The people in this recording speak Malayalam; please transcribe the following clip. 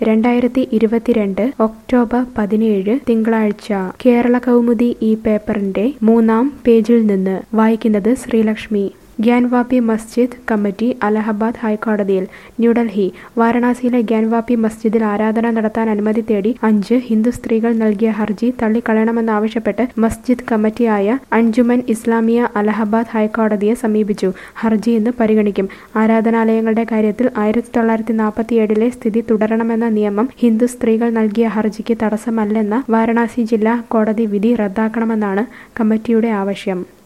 രണ്ടായിരത്തി ഇരുപത്തിരണ്ട് ഒക്ടോബർ പതിനേഴ് തിങ്കളാഴ്ച കേരള കൗമുദി ഈ പേപ്പറിന്റെ മൂന്നാം പേജിൽ നിന്ന് വായിക്കുന്നത് ശ്രീലക്ഷ്മി ഗ്യാൻവാപ്പി മസ്ജിദ് കമ്മിറ്റി അലഹബാദ് ഹൈക്കോടതിയിൽ ന്യൂഡൽഹി വാരണാസിയിലെ ഗ്യാൻവാപ്പി മസ്ജിദിൽ ആരാധന നടത്താൻ അനുമതി തേടി അഞ്ച് ഹിന്ദു സ്ത്രീകൾ നൽകിയ ഹർജി തള്ളിക്കളയണമെന്നാവശ്യപ്പെട്ട് മസ്ജിദ് കമ്മിറ്റിയായ അഞ്ജുമൻ ഇസ്ലാമിയ അലഹബാദ് ഹൈക്കോടതിയെ സമീപിച്ചു ഹർജി ഇന്ന് പരിഗണിക്കും ആരാധനാലയങ്ങളുടെ കാര്യത്തിൽ ആയിരത്തി തൊള്ളായിരത്തി നാൽപ്പത്തിയേഴിലെ സ്ഥിതി തുടരണമെന്ന നിയമം ഹിന്ദു സ്ത്രീകൾ നൽകിയ ഹർജിക്ക് തടസ്സമല്ലെന്ന വാരണാസി ജില്ലാ കോടതി വിധി റദ്ദാക്കണമെന്നാണ് കമ്മിറ്റിയുടെ ആവശ്യം